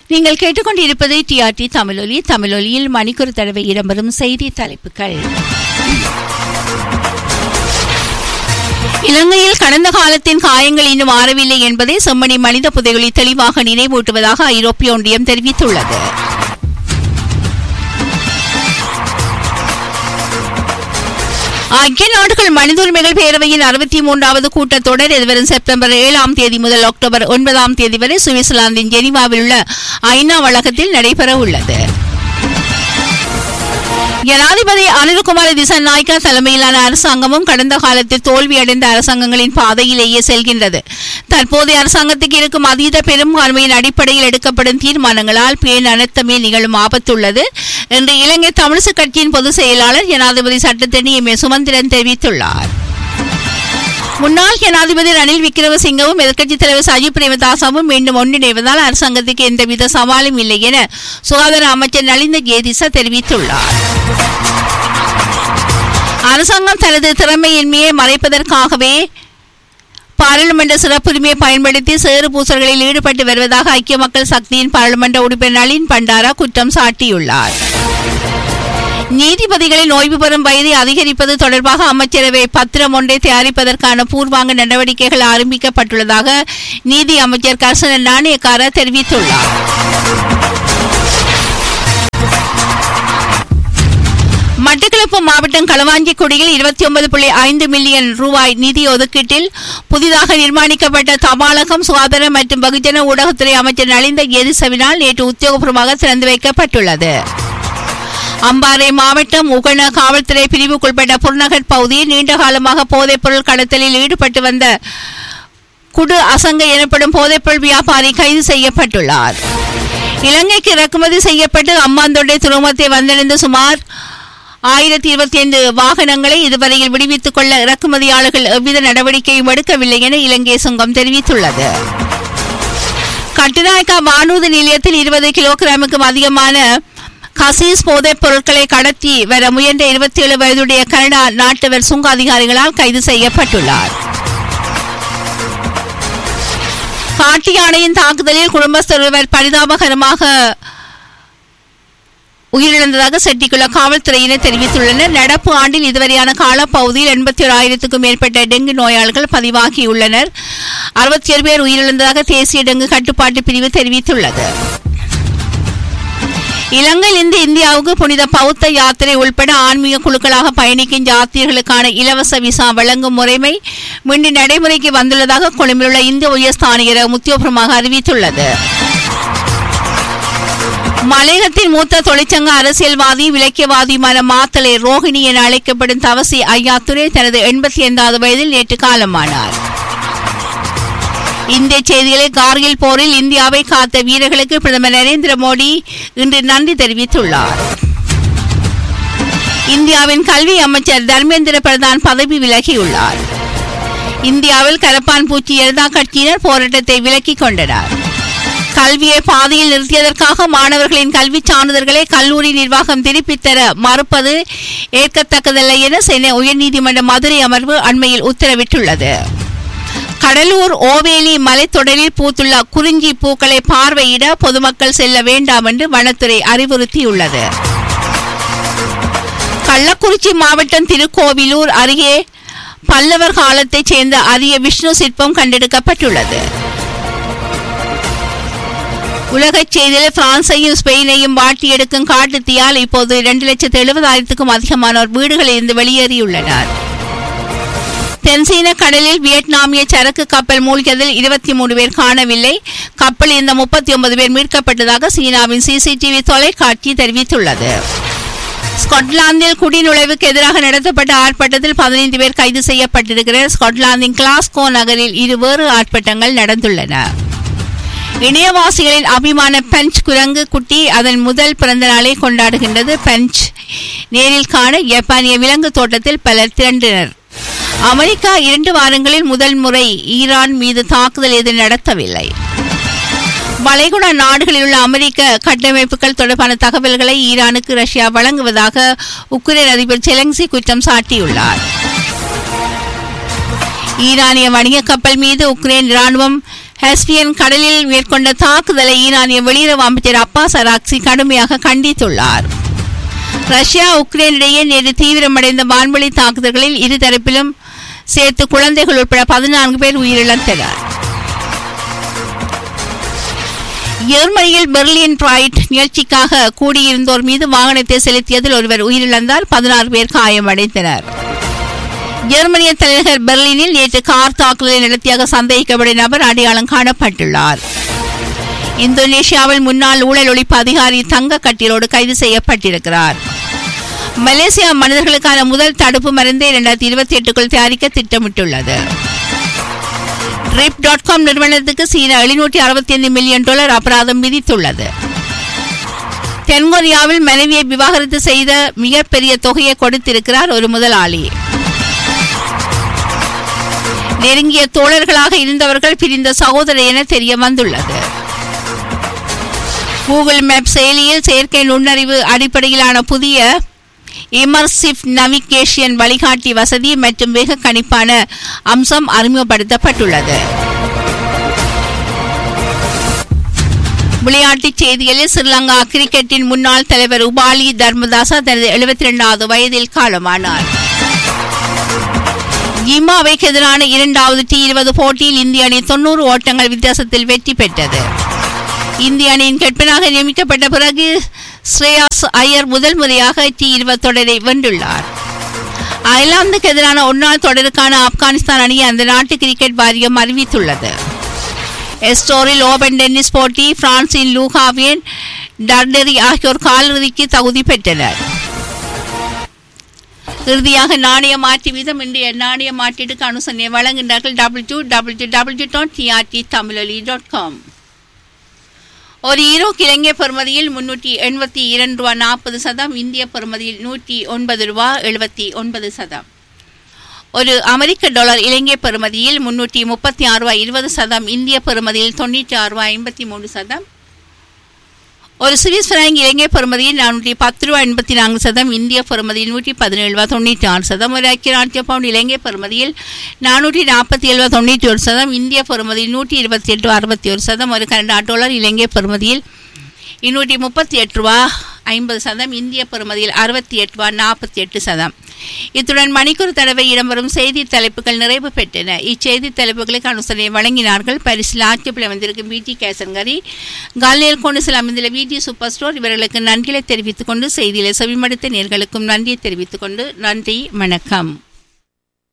நீங்கள் கேட்டுக்கொண்டிருப்பது டிஆர்டி தமிழொலி தமிழொலியில் மணிக்கொரு தடவை இடம்பெறும் செய்தி தலைப்புகள் இலங்கையில் கடந்த காலத்தின் காயங்கள் இன்னும் ஆறவில்லை என்பதை செம்மணி மனித புதைகுழி தெளிவாக நினைவூட்டுவதாக ஐரோப்பிய ஒன்றியம் தெரிவித்துள்ளது ஐக்கிய நாடுகள் மனித உரிமைகள் பேரவையின் அறுபத்தி மூன்றாவது கூட்டத்தொடர் எதிர்வரும் செப்டம்பர் ஏழாம் தேதி முதல் அக்டோபர் ஒன்பதாம் தேதி வரை சுவிட்சர்லாந்தின் ஜெனீவாவில் உள்ள ஐநா வளாகத்தில் நடைபெற உள்ளது ஜனாதிபதி அனில்குமார் திசநாயக்கா தலைமையிலான அரசாங்கமும் கடந்த காலத்தில் தோல்வியடைந்த அரசாங்கங்களின் பாதையிலேயே செல்கின்றது தற்போதைய அரசாங்கத்துக்கு இருக்கும் அதீத பெரும்பான்மையின் அடிப்படையில் எடுக்கப்படும் தீர்மானங்களால் பேன் அனர்த்தமே நிகழும் ஆபத்துள்ளது என்று இலங்கை தமிழிசு கட்சியின் பொதுச் செயலாளர் ஜனாதிபதி சட்டத்தணி எம் ஏ சுமந்திரன் தெரிவித்துள்ளார் முன்னாள் ஜனாதிபதி ரணில் விக்ரமசிங்கவும் எதிர்க்கட்சித் தலைவர் சஜித் பிரேமதாசாவும் மீண்டும் ஒன்றிணைவதால் அரசாங்கத்துக்கு எந்தவித சவாலும் இல்லை என சுகாதார அமைச்சர் நலிந்த ஜேதிச தெரிவித்துள்ளார் அரசாங்கம் தனது திறமையின்மையை மறைப்பதற்காகவே பாராளுமன்ற சிறப்புரிமையை பயன்படுத்தி சேறு பூசல்களில் ஈடுபட்டு வருவதாக ஐக்கிய மக்கள் சக்தியின் பாராளுமன்ற உறுப்பினர் நளின் பண்டாரா குற்றம் சாட்டியுள்ளார் நீதிபதிகளின் ஓய்வு பெறும் வயதை அதிகரிப்பது தொடர்பாக அமைச்சரவை பத்திரம் ஒன்றை தயாரிப்பதற்கான பூர்வாங்க நடவடிக்கைகள் ஆரம்பிக்கப்பட்டுள்ளதாக நீதி அமைச்சர் கர்சன நாணயக்கார தெரிவித்துள்ளார் மட்டக்களப்பு மாவட்டம் களவாஞ்சிக்குடியில் இருபத்தி ஒன்பது புள்ளி ஐந்து மில்லியன் ரூபாய் நிதி ஒதுக்கீட்டில் புதிதாக நிர்மாணிக்கப்பட்ட தபாலகம் சுகாதார மற்றும் பகுஜன ஊடகத்துறை அமைச்சர் நலிந்த எதிசவினால் நேற்று உத்தியோகபூர்வமாக திறந்து வைக்கப்பட்டுள்ளது அம்பாறை மாவட்டம் உகன காவல்துறை பிரிவுக்குட்பட்ட புறநகர் பகுதியில் நீண்ட காலமாக போதைப்பொருள் கடத்தலில் ஈடுபட்டு வந்த குடு அசங்க எனப்படும் போதைப்பொருள் வியாபாரி கைது செய்யப்பட்டுள்ளார் இலங்கைக்கு இறக்குமதி செய்யப்பட்டு அம்மாந்தொண்டை துறைமுகத்தை வந்தடைந்த சுமார் ஆயிரத்தி இருபத்தி ஐந்து வாகனங்களை இதுவரையில் விடுவித்துக் கொள்ள இறக்குமதியாளர்கள் எவ்வித நடவடிக்கையும் எடுக்கவில்லை என இலங்கை சுங்கம் தெரிவித்துள்ளது கட்டுநாயக்கா வானூர்தி நிலையத்தில் இருபது கிலோகிராமுக்கும் அதிகமான கசீஸ் போதைப் பொருட்களை கடத்தி வர முயன்ற இருபத்தி ஏழு வயதுடைய கனடா நாட்டவர் சுங்க அதிகாரிகளால் கைது செய்யப்பட்டுள்ளார் காட்டு யானையின் தாக்குதலில் குடும்பஸ்தர் ஒருவர் பரிதாபகரமாக உயிரிழந்ததாக செட்டிக்குள காவல்துறையினர் தெரிவித்துள்ளனர் நடப்பு ஆண்டில் இதுவரையான காலப்பகுதியில் எண்பத்தி ஏழாயிரத்துக்கும் மேற்பட்ட டெங்கு நோயாளர்கள் பதிவாகியுள்ளனர் அறுபத்தி ஏழு பேர் உயிரிழந்ததாக தேசிய டெங்கு கட்டுப்பாட்டு பிரிவு தெரிவித்துள்ளது இலங்கையிலிருந்து இந்தியாவுக்கு புனித பௌத்த யாத்திரை உள்பட ஆன்மீக குழுக்களாக பயணிக்கும் யாத்திரைகளுக்கான இலவச விசா வழங்கும் முறைமை மீண்டும் நடைமுறைக்கு வந்துள்ளதாக கொழும்பிலுள்ள இந்திய உயர்ஸ்தானிகர உத்தியோகமாக அறிவித்துள்ளது மலையகத்தின் மூத்த தொழிற்சங்க அரசியல்வாதி இலக்கியவாதியுமான மாத்தலை ரோஹிணி என அழைக்கப்படும் தவசி ஐயாத்துரை தனது எண்பத்தி ஐந்தாவது வயதில் நேற்று காலமானார் இந்திய செய்திகளை கார்கில் போரில் இந்தியாவை காத்த வீரர்களுக்கு பிரதமர் நரேந்திர மோடி இன்று நன்றி தெரிவித்துள்ளார் இந்தியாவின் கல்வி அமைச்சர் தர்மேந்திர பிரதான் பதவி விலகியுள்ளார் இந்தியாவில் கரப்பான் பூச்சி எழுதா கட்சியினர் போராட்டத்தை விலக்கிக் கொண்டனர் கல்வியை பாதையில் நிறுத்தியதற்காக மாணவர்களின் கல்வி சான்றிதழ்களை கல்லூரி நிர்வாகம் திருப்பித் தர மறுப்பது ஏற்கத்தக்கதல்ல என சென்னை உயர்நீதிமன்ற மதுரை அமர்வு அண்மையில் உத்தரவிட்டுள்ளது கடலூர் ஓவேலி மலைத்தொடரில் பூத்துள்ள குறிஞ்சி பூக்களை பார்வையிட பொதுமக்கள் செல்ல வேண்டாம் என்று வனத்துறை அறிவுறுத்தியுள்ளது கள்ளக்குறிச்சி மாவட்டம் திருக்கோவிலூர் அருகே பல்லவர் காலத்தைச் சேர்ந்த அரிய விஷ்ணு சிற்பம் கண்டெடுக்கப்பட்டுள்ளது உலகச் செய்தியில் பிரான்சையும் ஸ்பெயினையும் வாட்டி எடுக்கும் காட்டுத்தீயால் இப்போது இரண்டு லட்சத்து எழுபதாயிரத்துக்கும் அதிகமானோர் வீடுகளில் இருந்து வெளியேறியுள்ளனர் தென்சீன கடலில் வியட்நாமிய சரக்கு கப்பல் மூழ்கியதில் இருபத்தி மூணு பேர் காணவில்லை கப்பல் இந்த முப்பத்தி ஒன்பது பேர் மீட்கப்பட்டதாக சீனாவின் சிசிடிவி தொலைக்காட்சி தெரிவித்துள்ளது ஸ்காட்லாந்தில் குடிநுழைவுக்கு எதிராக நடத்தப்பட்ட ஆர்ப்பாட்டத்தில் பதினைந்து பேர் கைது செய்யப்பட்டிருக்கிறார் ஸ்காட்லாந்தின் கிளாஸ்கோ நகரில் இருவேறு ஆர்ப்பாட்டங்கள் நடந்துள்ளன இணையவாசிகளின் அபிமான பஞ்ச் குரங்கு குட்டி அதன் முதல் பிறந்த நாளை கொண்டாடுகின்றது பஞ்ச் நேரில் காண ஜப்பானிய விலங்கு தோட்டத்தில் பலர் திரண்டனர் அமெரிக்கா இரண்டு வாரங்களில் முதல் முறை ஈரான் மீது தாக்குதல் எதுவும் நடத்தவில்லை வளைகுடா நாடுகளில் உள்ள அமெரிக்க கட்டமைப்புகள் தொடர்பான தகவல்களை ஈரானுக்கு ரஷ்யா வழங்குவதாக உக்ரைன் அதிபர் செலங்சி குற்றம் சாட்டியுள்ளார் ஈரானிய வணிக கப்பல் மீது உக்ரைன் ராணுவம் ஹஸ்பியன் கடலில் மேற்கொண்ட தாக்குதலை ஈரானிய வெளியுறவு அமைச்சர் அப்பாஸ் அராக்சி கடுமையாக கண்டித்துள்ளார் ரஷ்யா உக்ரைன் இடையே நேற்று தீவிரமடைந்த வான்வெளி தாக்குதல்களில் இருதரப்பிலும் சேர்த்து குழந்தைகள் உட்பட பதினான்கு பேர் உயிரிழந்தனர் ஜெர்மனியில் பெர்லின் பிரைட் நிகழ்ச்சிக்காக கூடியிருந்தோர் மீது வாகனத்தை செலுத்தியதில் ஒருவர் உயிரிழந்தார் பதினாறு பேர் காயமடைந்தனர் ஜெர்மனிய தலைநகர் பெர்லினில் நேற்று கார் தாக்குதலை நடத்தியாக சந்தேகிக்கப்படும் நபர் அடையாளம் காணப்பட்டுள்ளார் இந்தோனேஷியாவில் முன்னாள் ஊழல் ஒழிப்பு அதிகாரி தங்க கட்டிலோடு கைது செய்யப்பட்டிருக்கிறார் மலேசியா மனிதர்களுக்கான முதல் தடுப்பு மருந்தை இரண்டாயிரத்தி இருபத்தி எட்டுக்குள் தயாரிக்க திட்டமிட்டுள்ளது ட்ரிப் டாட் காம் நிறுவனத்துக்கு சீனா எழுநூற்றி அறுபத்தி ஐந்து மில்லியன் டாலர் அபராதம் விதித்துள்ளது தென்கொரியாவில் மனைவியை விவாகரத்து செய்த மிகப்பெரிய தொகையை கொடுத்திருக்கிறார் ஒரு முதலாளி நெருங்கிய தோழர்களாக இருந்தவர்கள் பிரிந்த சகோதரர் என தெரிய வந்துள்ளது கூகுள் மேப் செயலியில் செயற்கை நுண்ணறிவு அடிப்படையிலான புதிய இமர்சிவ் நவிகேஷன் வழிகாட்டி வசதி மற்றும் வேக கணிப்பான அம்சம் அறிமுகப்படுத்தப்பட்டுள்ளது விளையாட்டுச் செய்திகளில் ஸ்ரீலங்கா கிரிக்கெட்டின் முன்னாள் தலைவர் உபாலி தர்மதாசா தனது எழுபத்தி இரண்டாவது வயதில் காலமானார் ஜிம்பாவேக்கு எதிரான இரண்டாவது டி இருபது போட்டியில் இந்திய அணி தொன்னூறு ஓட்டங்கள் வித்தியாசத்தில் வெற்றி பெற்றது இந்திய அணியின் கேப்டனாக நியமிக்கப்பட்ட பிறகு ஸ்ரேயாஸ் ஐயர் முதல் முறையாக டி இருபது தொடரை வென்றுள்ளார் அயர்லாந்துக்கு எதிரான ஒருநாள் தொடருக்கான ஆப்கானிஸ்தான் அணியை அந்த நாட்டு கிரிக்கெட் வாரியம் அறிவித்துள்ளது எஸ்டோரில் ஓபன் டென்னிஸ் போட்டி பிரான்சின் லூகாவியன் டர்டரி ஆகியோர் காலிறுதிக்கு தகுதி பெற்றனர் இறுதியாக நாணய மாற்றி வீதம் இன்றைய நாணய மாற்றீட்டுக்கு அனுசரணை வழங்குகின்றார்கள் W W W dot TRT Tamiloli dot com ஒரு ஈரோக்கு இலங்கை பெறுமதியில் முன்னூற்றி எண்பத்தி இரண்டு ரூபா நாற்பது சதம் இந்திய பெறுமதியில் நூற்றி ஒன்பது ரூபா எழுபத்தி ஒன்பது சதம் ஒரு அமெரிக்க டாலர் இலங்கை பெறுமதியில் முன்னூற்றி முப்பத்தி ஆறு ரூபாய் இருபது சதம் இந்திய பெறுமதியில் தொண்ணூற்றி ஆறு ரூபாய் ஐம்பத்தி மூணு சதம் ஒரு சுவிஸ் பிராங்க் இலங்கை பெறுமதியில் நானூற்றி பத்து ரூபா எண்பத்தி நான்கு சதம் இந்திய பெறுமதியில் நூற்றி பதினேழு ரூபா தொண்ணூற்றி ஆறு சதம் ஒரு ஐக்கிய நாட்டிய பவுண்ட் இலங்கை பெறுமதியில் நானூற்றி நாற்பத்தி ஏழு ரூபா தொண்ணூற்றி ஒரு சதம் இந்திய பெறுமதியில் நூற்றி இருபத்தி எட்டு அறுபத்தி ஒரு சதம் ஒரு கனடா டாலர் இலங்கை பெறுமதியில் இருநூற்றி முப்பத்தி எட்டு ரூபா ஐம்பது சதம் இந்திய பெறுமதியில் அறுபத்தி எட்டு ரூபா நாற்பத்தி எட்டு சதம் இத்துடன் மணிக்கூர் தடவை இடம்பெறும் செய்தி தலைப்புகள் நிறைவு பெற்றன இச்செய்தி தலைப்புகளுக்கு அனுசரணை வழங்கினார்கள் பரிசில் ஆட்சிப்பில் வந்திருக்கும் பிடி கேசன்கரி காலியல் கோணிசில் அமைந்துள்ள விடி சூப்பர் ஸ்டோர் இவர்களுக்கு நன்றிகளை தெரிவித்துக் கொண்டு செய்தியில செவிமடுத்த நேர்களுக்கும் நன்றியை தெரிவித்துக் கொண்டு நன்றி வணக்கம்